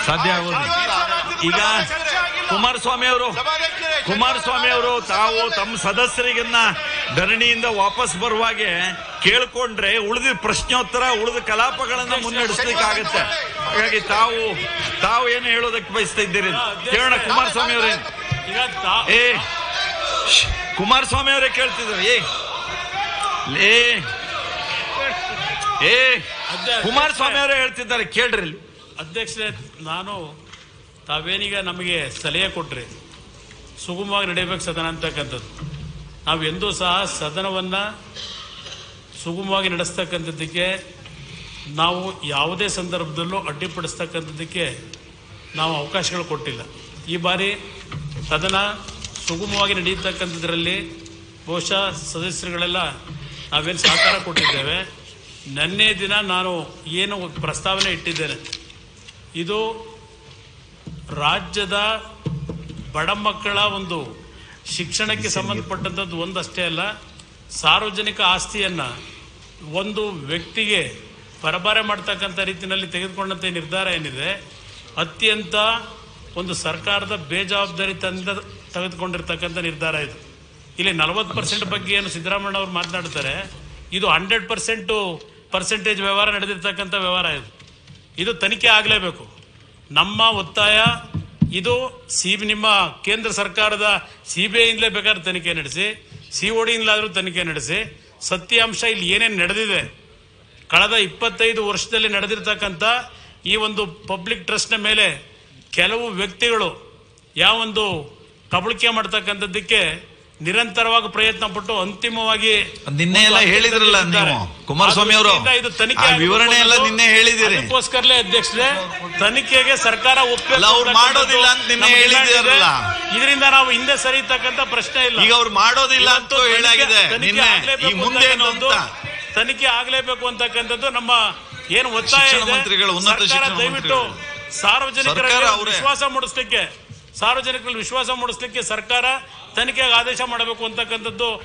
ಸಾಧ್ಯ ಆಗೋದು ಈಗ ಕುಮಾರಸ್ವಾಮಿ ಅವರು ಕುಮಾರಸ್ವಾಮಿ ಅವರು ತಾವು ತಮ್ಮ ಸದಸ್ಯರಿಗನ್ನ ಧರಣಿಯಿಂದ ವಾಪಸ್ ಬರುವಾಗೆ ಕೇಳ್ಕೊಂಡ್ರೆ ಉಳಿದ ಪ್ರಶ್ನೋತ್ತರ ಉಳಿದ ಕಲಾಪಗಳನ್ನ ಮುನ್ನಡೆಸ್ಲಿಕ್ಕೆ ಆಗುತ್ತೆ ಹಾಗಾಗಿ ತಾವು ತಾವು ಏನು ಹೇಳೋದಕ್ಕೆ ಬಯಸ್ತಾ ಇದ್ದೀರಿ ಕೇಳೋಣ ಕುಮಾರಸ್ವಾಮಿ ಅವರೇನು ಈಗ ತಾ- ಏ ಶ್ಶ್, ಕುಮಾರಸ್ವಾಮಿ ಅವರೇ ಕೇಳ್ತಿದ್ರು ಏ ಲೇ ಏ ಕುಮಾರಸ್ವಾಮಿ ಅವರೇ ಹೇಳ್ತಿದ್ದಾರೆ ಕೇಳ್ರಿ ಇಲ್ಲಿ. ಅಧ್ಯಕ್ಷರೇ ನಾನು ತಾವೇನೀಗ ನಮಗೆ ಸಲಹೆ ಕೊಟ್ರಿ ಸುಗಮವಾಗಿ ನಡೆಯಬೇಕು ಸದನ ಅಂತಕ್ಕಂಥದ್ದು ನಾವು ಎಂದೂ ಸಹ ಸದನವನ್ನು ಸುಗಮವಾಗಿ ನಡೆಸ್ತಕ್ಕಂಥದ್ದಕ್ಕೆ ನಾವು ಯಾವುದೇ ಸಂದರ್ಭದಲ್ಲೂ ಅಡ್ಡಿಪಡಿಸ್ತಕ್ಕಂಥದ್ದಕ್ಕೆ ನಾವು ಅವಕಾಶಗಳು ಕೊಟ್ಟಿಲ್ಲ ಈ ಬಾರಿ ಸದನ ಸುಗಮವಾಗಿ ನಡೆಯತಕ್ಕಂಥದ್ರಲ್ಲಿ ಬಹುಶಃ ಸದಸ್ಯರುಗಳೆಲ್ಲ ನಾವೇನು ಸಹಕಾರ ಕೊಟ್ಟಿದ್ದೇವೆ ನಿನ್ನೆ ದಿನ ನಾನು ಏನು ಪ್ರಸ್ತಾವನೆ ಇಟ್ಟಿದ್ದೇನೆ ಇದು ರಾಜ್ಯದ ಬಡ ಮಕ್ಕಳ ಒಂದು ಶಿಕ್ಷಣಕ್ಕೆ ಸಂಬಂಧಪಟ್ಟಂಥದ್ದು ಒಂದಷ್ಟೇ ಅಲ್ಲ ಸಾರ್ವಜನಿಕ ಆಸ್ತಿಯನ್ನು ಒಂದು ವ್ಯಕ್ತಿಗೆ ಪರಬಾರೆ ಮಾಡ್ತಕ್ಕಂಥ ರೀತಿಯಲ್ಲಿ ತೆಗೆದುಕೊಂಡಂಥ ನಿರ್ಧಾರ ಏನಿದೆ ಅತ್ಯಂತ ಒಂದು ಸರ್ಕಾರದ ಬೇಜವಾಬ್ದಾರಿ ತಂದ ತೆಗೆದುಕೊಂಡಿರ್ತಕ್ಕಂಥ ನಿರ್ಧಾರ ಇದು ಇಲ್ಲಿ ನಲವತ್ತು ಪರ್ಸೆಂಟ್ ಬಗ್ಗೆ ಏನು ಸಿದ್ದರಾಮಯ್ಯ ಅವರು ಮಾತನಾಡ್ತಾರೆ ಇದು ಹಂಡ್ರೆಡ್ ಪರ್ಸೆಂಟು ಪರ್ಸೆಂಟೇಜ್ ವ್ಯವಹಾರ ನಡೆದಿರ್ತಕ್ಕಂಥ ವ್ಯವಹಾರ ಇದು ಇದು ತನಿಖೆ ಆಗಲೇಬೇಕು ನಮ್ಮ ಒತ್ತಾಯ ಇದು ಸಿ ನಿಮ್ಮ ಕೇಂದ್ರ ಸರ್ಕಾರದ ಸಿ ಬಿ ಐಯಿಂದಲೇ ಬೇಕಾದ್ರೆ ತನಿಖೆ ನಡೆಸಿ ಸಿ ಒ ಡಿಯಿಂದಲಾದರೂ ತನಿಖೆ ನಡೆಸಿ ಸತ್ಯಾಂಶ ಇಲ್ಲಿ ಏನೇನು ನಡೆದಿದೆ ಕಳೆದ ಇಪ್ಪತ್ತೈದು ವರ್ಷದಲ್ಲಿ ನಡೆದಿರ್ತಕ್ಕಂಥ ಈ ಒಂದು ಪಬ್ಲಿಕ್ ಟ್ರಸ್ಟ್ನ ಮೇಲೆ ಕೆಲವು ವ್ಯಕ್ತಿಗಳು ಯಾವೊಂದು ಕಬಳಿಕೆ ಮಾಡ್ತಕ್ಕಂಥದ್ದಕ್ಕೆ ನಿರಂತರವಾಗಿ ಪ್ರಯತ್ನ ಪಟ್ಟು ಅಂತಿಮವಾಗಿ ನಿನ್ನೆ ಎಲ್ಲ ಒಂದು ಹೇಳಿದ್ರಲ್ಲ ಹಂತದಲ್ಲಿ ನೀವು, ಕುಮಾರಸ್ವಾಮಿ ಅವರು. ಆ ದೃಷ್ಟಿಯಿಂದ ಇದು ತನಿಖೆ ಆ ವಿವರಣೆ ಎಲ್ಲ ಆಗಬೇಕು ನಿನ್ನೆ ಹೇಳಿದ್ದೀರಿ. ಅದಕ್ಕೋಸ್ಕರಲೇ ಅಧ್ಯಕ್ಷರೇ ತನಿಖೆಗೆ ಸರ್ಕಾರ ಒಪ್ಪಬೇಕು ಅಲ್ಲ, ಅವ್ರು ಮಾಡೋದಿಲ್ಲ ಅಂತ ನಿನ್ನೆ ನಮ್ಗೆ ಹೇಳಿದ್ದೀರಲ್ಲ. ಇದರಿಂದ ನಾವು ಹಿಂದೆ ಸರಿತಕ್ಕಂಥ ಪ್ರಶ್ನೆ ಇಲ್ಲ ಈಗ ಅವ್ರು ಮಾಡೋದಿಲ್ಲ ಅಂತ ಇವತ್ತು ಹೇಳಾಗಿದೆ ತನಿಖೆ ನಿನ್ನೆ ಆಗ್ಲೇಬೇಕು ಈಗ ಮುಂದೇನು ಅಂತ ಅಂತಕ್ಕಂಥದ್ದು, ತನಿಖೆ ಆಗಲೇಬೇಕು ಅಂತಕ್ಕಂಥದ್ದು ನಮ್ಮ ಏನು ಒತ್ತಾಯ ಶಿಕ್ಷಣ ಇದೆ ಮಂತ್ರಿಗಳು, ಉನ್ನತ ಸರ್ಕಾರ ಶಿಕ್ಷಣ ದಯವಿಟ್ಟು ಮಂತ್ರಿಗಳು. ಸಾರ್ವಜನಿಕರ ಸರ್ಕಾರ ಅವರೇ. ವಿಶ್ವಾಸ ಮೂಡಿಸ್ಲಿಕ್ಕೆ ಸಾರ್ವಜನಿಕರಲ್ಲಿ ವಿಶ್ವಾಸ ಮೂಡಿಸ್ಲಿಕ್ಕೆ ಸರ್ಕಾರ ತನಿಖೆಗೆ ಆದೇಶ ಮಾಡಬೇಕು ಅಂತಕ್ಕಂಥದ್ದು